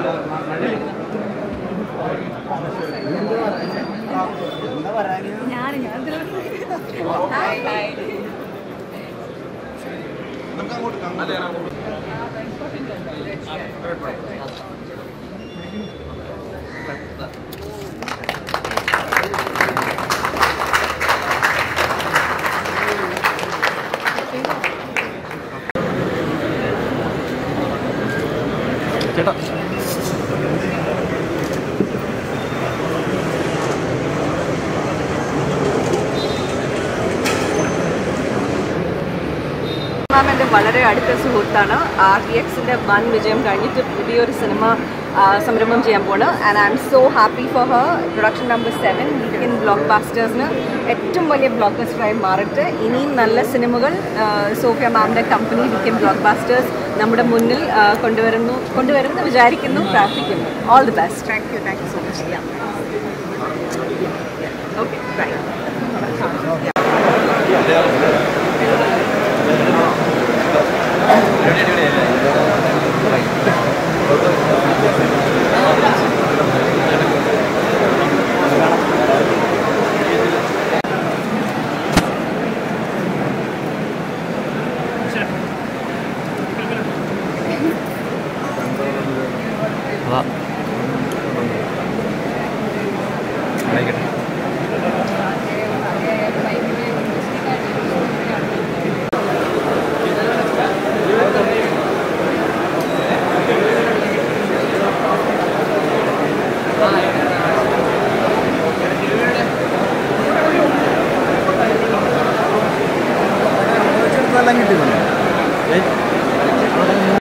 ഞാൻ ഞാൻ hi hi ചേട്ടാ മാം എൻ്റെ വളരെ അടുത്ത സുഹൃത്താണ് ആർ ഡി എക്സിൻ്റെ വൻ വിജയം കഴിഞ്ഞിട്ട് പുതിയൊരു സിനിമ ആ, സംരംഭം ചെയ്യാൻ പോണ് and I'm so happy for her production number seven weekend ബ്ലോക്ക് ബാസ്റ്റേഴ്സിന് ഏറ്റവും വലിയ ബ്ലോക്ക് ബസ്റ്ററായി മാറിയിട്ട് ഇനിയും നല്ല സിനിമകൾ ആ, സോഫിയ മാമിൻ്റെ കമ്പനി വീക്കിൻ ബ്ലോക്ക് ബാസ്റ്റേഴ്സ് നമ്മുടെ മുന്നിൽ ആ, കൊണ്ടുവരുന്നു കൊണ്ടുവരുന്നു വിചാരിക്കുന്നു പ്രാർത്ഥിക്കുന്നു all the best thank you thank you so much okay bye അതാ ആയിക്കോട്ടെ എല്ലാം കിട്ടി